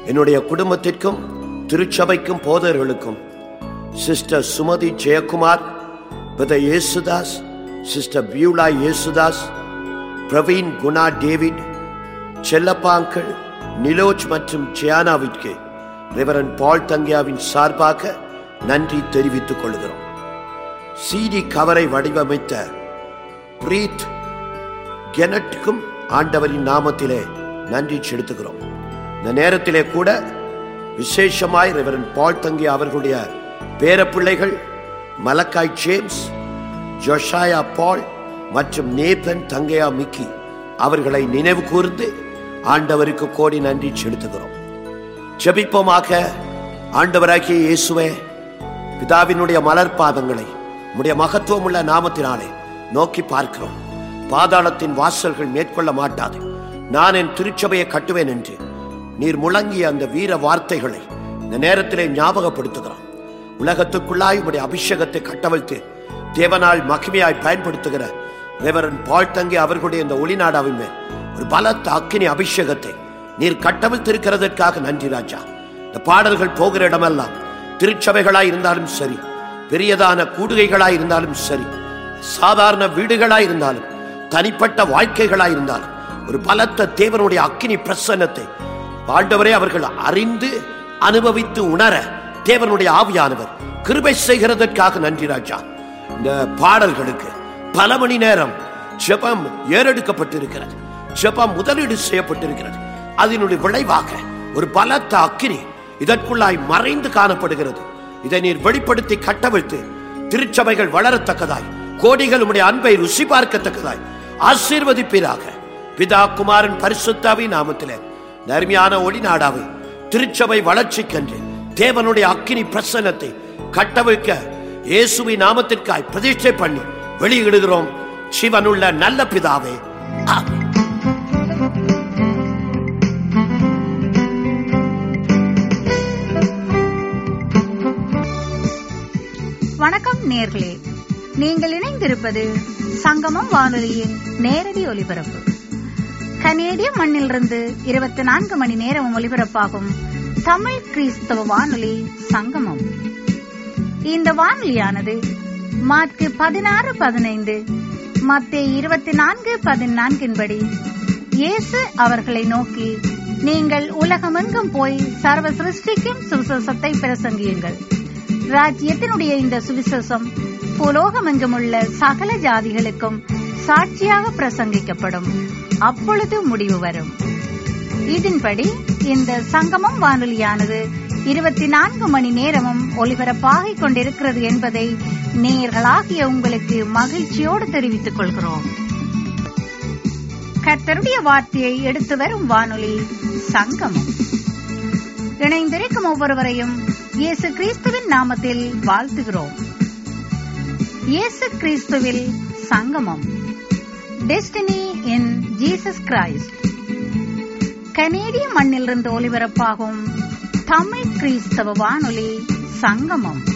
என்னுடைய குடும்பத்திற்கும் திருச்சபைக்கும் போதர்களுக்கும் sister Sumathi Jeyakumar brother Yesudas sister Beula Yesudas Praveen Guna David செல்லப்பாங்கள் நிலோஜ் மற்றும் ஜியானாவிற்கு ரெவரன் பால் தங்கியாவின் சார்பாக நன்றி தெரிவித்துக் கொள்கிறோம் சிடி கவரை வடிவமைத்த பிரீத் கெனட்டுக்கும் ஆண்டவரின் நாமத்திலே நன்றி செலுத்துகிறோம் இந்த நேரத்திலே கூட விசேஷமாய் ரெவரன் பால் தங்கி அவர்களுடைய பேரப்பிள்ளைகள் மலக்காய் ஜேம்ஸ் ஜோஷாயா பால் மற்றும் நேபன் தங்கையா மிக்கி அவர்களை நினைவு கூர்ந்து ஆண்டவருக்கு கோடி நன்றி செலுத்துகிறோம் ஜெபிப்போமாக ஆண்டவராகிய இயேசுவே பிதாவினுடைய மலர் பாதங்களை உம்முடைய மகத்துவமுள்ள நாமத்தினாலே நோக்கி பார்க்கிறோம் பாதாளத்தின் வாசல்கள் மேற்கொள்ள மாட்டாது நான் என் திருச்சபையை கட்டுவேன் என்று நீர் முழங்கிய அந்த வீர வார்த்தைகளை இந்த நேரத்திலே ஞாபகப்படுத்துகிறோம் உலகத்துக்குள்ளாய் உம்முடைய அபிஷேகத்தை கட்டவிழ்த்து தேவனால் மகிமையாய் பயன்படுத்துகிற ரெவரன் பால் தங்கி அவர்களுடைய இந்த ஒளிநாடாவின் மேல் ஒரு பலத்த அக்கினி அபிஷேகத்தை நீர் கட்டவிழ்த்திருக்கிறதற்காக நன்றி ராஜா இந்த பாடல்கள் போகிற இடமெல்லாம் திருச்சபைகளாய் இருந்தாலும் சரி பெரியதான கூடுகைகளாய் இருந்தாலும் சரி சாதாரண வீடுகளாய் இருந்தாலும் தனிப்பட்ட வாழ்க்கைகளாய் இருந்தாலும் ஒரு பலத்த தேவனுடைய அக்கினி பிரசன்னத்தை ஆண்டவரே அவர்கள் அறிந்து அனுபவித்து உணர தேவனுடைய ஆவியானவர் கிருபை செய்கிறதற்காக நன்றி ராஜா இந்த பாடல்களுக்கு பல மணி நேரம் ஜெபம் ஏறெடுக்கப்பட்டிருக்கிறது ஜெபம் முதலீடு செய்யப்பட்டிருக்கிறது அதனுடைய விளைவாக ஒரு பலத்த அக்கினி இதற்குள்ளாய் மறைந்து காணப்படுகிறது இதை நீர் வெளிப்படுத்தி கட்டவிழ்த்து திருச்சபைகள் வளரத்தக்கதாய் கோடிகள் உம்முடைய அன்பை ருசி பார்க்கத்தக்கதாய் ஆசீர்வதிப்பீராக பிதா குமாரன் பரிசுத்தாவி நாமத்திலே நர்மியான ஒளி நாடாவை திருச்சபை வளர்ச்சிக்கென்று தேவனுடைய அக்கினி பிரசன்னத்தை கட்டவிழ்க்க இயேசுவி நாமத்திற்காய் பிரதிஷ்டை பண்ணி வெளியிடுகிறோம் சிவனுள்ள நல்ல பிதாவே ஆமென் வணக்கம் நேர்களே நீங்கள் இணைந்திருப்பது சங்கமம் வானொலியின் நேரடி ஒலிபரப்பு கனேடிய மண்ணிலிருந்து இருபத்தி நான்கு மணி நேரம் ஒலிபரப்பாகும் தமிழ் கிறிஸ்தவ வானொலி சங்கமம் இந்த வானொலியானது மார்க்கு பதினாறு பதினைந்து மத்திய இருபத்தி நான்கு பதினான்கின்படி இயேசு அவர்களை நோக்கி நீங்கள் உலகமெங்கும் போய் சர்வ சிருஷ்டிக்கும் சுவிசேஷத்தை பிரசங்கியுங்கள் ராஜ்யத்தினுடைய இந்த சுவிசேஷம் புலோகமெங்குமுள்ள சகல ஜாதிகளுக்கும் சாட்சியாக பிரசங்கிக்கப்படும் அப்பொழுது முடிவு வரும் இதன்படி இந்த சங்கமம் வானொலியானது இருபத்தி நான்கு மணி நேரமும் ஒலிபரப்பாகிக் கொண்டிருக்கிறது என்பதை நேயர்களாகிய உங்களுக்கு மகிழ்ச்சியோடு தெரிவித்துக் கொள்கிறோம் கர்த்தருடைய வார்த்தையை எடுத்து வரும் வானொலி சங்கமம் இணைந்திருக்கும் ஒவ்வொருவரையும் இயேசு கிறிஸ்துவின் நாமத்தில் வாழ்த்துகிறோம் இயேசு கிறிஸ்துவில் சங்கமம் டெஸ்டினி இன் ஜீசஸ் கிரைஸ்ட் கனேடிய மண்ணிலிருந்து ஒலிபரப்பாகும் தமிழ் கிறிஸ்தவ வானொலி சங்கமம்